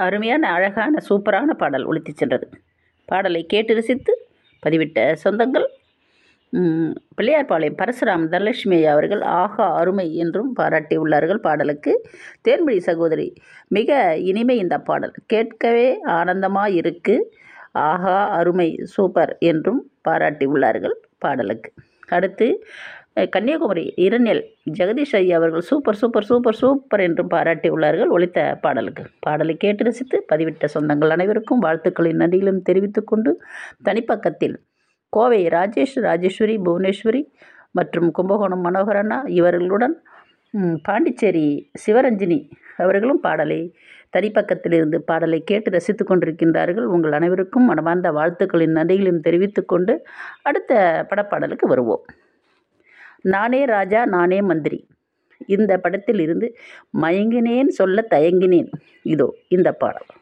அருமையான அழகான சூப்பரான பாடல் ஒலித்துச் சென்றது பாடலை கேட்டு ரசித்து பதிவிட்ட சொந்தங்கள் ம், பிள்ளையார்பாளையம் பரசுராம் தனலட்சுமி ஐயா அவர்கள் ஆஹா அருமை என்றும் பாராட்டியுள்ளார்கள் பாடலுக்கு தேன்மொழி சகோதரி மிக இனிமை இந்த பாடல் கேட்கவே ஆனந்தமாக இருக்கு ஆஹா அருமை சூப்பர் என்றும் பாராட்டியுள்ளார்கள் பாடலுக்கு அடுத்து அஹ், கன்னியாகுமரி இரணியல் ஜெகதீஷ் ஐயா அவர்கள் சூப்பர் சூப்பர் சூப்பர் சூப்பர் என்றும் பாராட்டியுள்ளார்கள் ஒலித்த பாடலுக்கு பாடலை கேட்டு ரசித்து பதிவிட்ட சொந்தங்கள் அனைவருக்கும் வாழ்த்துக்களின் நன்றிகளும் தெரிவித்துக்கொண்டு தனிப்பக்கத்தில் கோவை ராஜேஷ் ராஜேஸ்வரி புவனேஸ்வரி மற்றும் கும்பகோணம் மனோகரண்ணா இவர்களுடன் ம், பாண்டிச்சேரி சிவரஞ்சினி அவர்களும் பாடலை தனிப்பக்கத்திலிருந்து பாடலை கேட்டு ரசித்து கொண்டிருக்கின்றார்கள் உங்கள் அனைவருக்கும் மனமார்ந்த வாழ்த்துக்களின் நன்றிகளையும் தெரிவித்துக்கொண்டு அடுத்த படப்பாடலுக்கு வருவோம் நானே ராஜா நானே மந்திரி இந்த படத்தில் இருந்து மயங்கினேன் சொல்ல தயங்கினேன் இதோ இந்த பாடல்